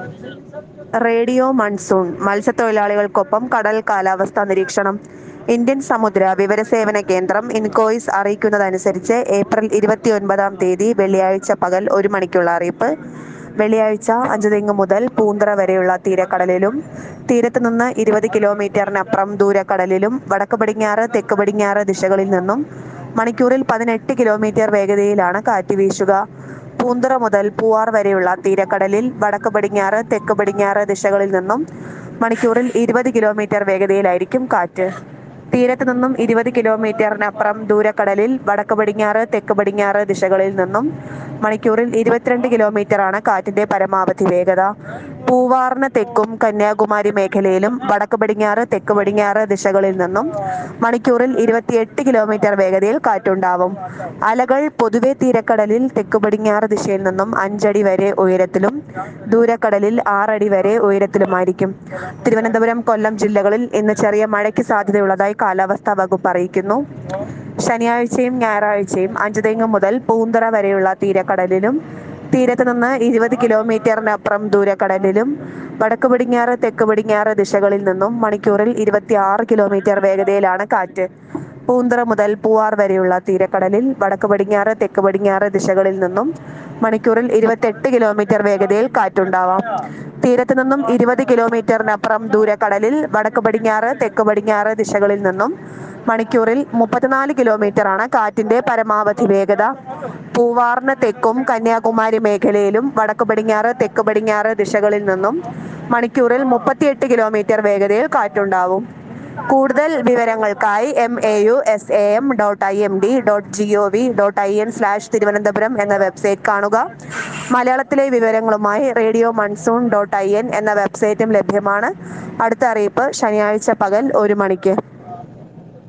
radio monsoon മത്സ്യത്തൊഴിലാളികൾക്കൊപ്പം കടൽ കാലാവസ്ഥാ നിരീക്ഷണം ഇന്ത്യൻ സമുദ്ര വിവരസേവന കേന്ദ്രം ഇൻകോയിസ് അറിയിക്കുന്നതനുസരിച്ച് ഏപ്രിൽ ഇരുപത്തിയൊൻപതാം തീയതി വെള്ളിയാഴ്ച പകൽ ഒരു മണിക്കുള്ള അറിയിപ്പ് വെള്ളിയാഴ്ച അഞ്ചുതെങ്ങ് മുതൽ പൂന്തറ വരെയുള്ള തീരക്കടലിലും തീരത്ത് നിന്ന് ഇരുപത് കിലോമീറ്ററിനപ്പുറം ദൂരക്കടലിലും വടക്ക് പടിഞ്ഞാറ് തെക്ക് പടിഞ്ഞാറ് ദിശകളിൽ നിന്നും മണിക്കൂറിൽ പതിനെട്ട് കിലോമീറ്റർ വേഗതയിലാണ് കാറ്റ് വീശുക പൂന്തറ മുതൽ പൂവാർ വരെയുള്ള തീരക്കടലിൽ വടക്ക് പടിഞ്ഞാറ് തെക്ക് പടിഞ്ഞാറ് ദിശകളിൽ നിന്നും മണിക്കൂറിൽ ഇരുപത് കിലോമീറ്റർ വേഗതയിലായിരിക്കും കാറ്റ് തീരത്ത് നിന്നും ഇരുപത് കിലോമീറ്ററിനപ്പുറം ദൂരക്കടലിൽ വടക്ക് പടിഞ്ഞാറ് തെക്ക് പടിഞ്ഞാറ് ദിശകളിൽ നിന്നും മണിക്കൂറിൽ ഇരുപത്തിരണ്ട് കിലോമീറ്ററാണ് കാറ്റിന്റെ പരമാവധി വേഗത പൂവാറിന് തെക്കും കന്യാകുമാരി മേഖലയിലും വടക്ക് പടിഞ്ഞാറ് തെക്ക് പടിഞ്ഞാറ് ദിശകളിൽ നിന്നും മണിക്കൂറിൽ ഇരുപത്തിയെട്ട് കിലോമീറ്റർ വേഗതയിൽ കാറ്റുണ്ടാവും അലകൾ പൊതുവെ തീരക്കടലിൽ തെക്ക് പടിഞ്ഞാറ് ദിശയിൽ നിന്നും അഞ്ചടി വരെ ഉയരത്തിലും ദൂരക്കടലിൽ ആറടി വരെ ഉയരത്തിലുമായിരിക്കും തിരുവനന്തപുരം കൊല്ലം ജില്ലകളിൽ ഇന്ന് ചെറിയ മഴയ്ക്ക് സാധ്യതയുള്ളതായി കാലാവസ്ഥാ വകുപ്പ് അറിയിക്കുന്നു ശനിയാഴ്ചയും ഞായറാഴ്ചയും അഞ്ചുതെങ്ങ് മുതൽ പൂന്തറ വരെയുള്ള തീരക്കടലിലും തീരത്ത് നിന്ന് ഇരുപത് കിലോമീറ്ററിനപ്പുറം ദൂരക്കടലിലും വടക്ക് പടിഞ്ഞാറ് തെക്ക് പടിഞ്ഞാറ് ദിശകളിൽ നിന്നും മണിക്കൂറിൽ ഇരുപത്തിയാറ് കിലോമീറ്റർ വേഗതയിലാണ് കാറ്റ് പൂന്തറ മുതൽ പൂവാർ വരെയുള്ള തീരക്കടലിൽ വടക്ക് പടിഞ്ഞാറ് തെക്ക് പടിഞ്ഞാറ് ദിശകളിൽ നിന്നും മണിക്കൂറിൽ ഇരുപത്തെട്ട് കിലോമീറ്റർ വേഗതയിൽ കാറ്റുണ്ടാവാം തീരത്ത് നിന്നും ഇരുപത് കിലോമീറ്ററിനപ്പുറം ദൂരക്കടലിൽ വടക്ക് പടിഞ്ഞാറ് തെക്ക് പടിഞ്ഞാറ് ദിശകളിൽ നിന്നും മണിക്കൂറിൽ മുപ്പത്തിനാല് കിലോമീറ്റർ ആണ് കാറ്റിന്റെ പരമാവധി വേഗത പൂവാറിന് തെക്കും കന്യാകുമാരി മേഖലയിലും വടക്ക് പടിഞ്ഞാറ് തെക്ക് പടിഞ്ഞാറ് ദിശകളിൽ നിന്നും മണിക്കൂറിൽ മുപ്പത്തിയെട്ട് കിലോമീറ്റർ വേഗതയിൽ കാറ്റുണ്ടാവും കൂടുതൽ വിവരങ്ങൾക്കായി M A U S A M dot I M D dot G O V dot I N slash Thiruvananthapuram എന്ന വെബ്സൈറ്റ് കാണുക മലയാളത്തിലെ വിവരങ്ങളുമായി radio monsoon dot I N എന്ന വെബ്സൈറ്റും ലഭ്യമാണ് അടുത്ത അറിയിപ്പ് ശനിയാഴ്ച പകൽ ഒരു മണിക്ക്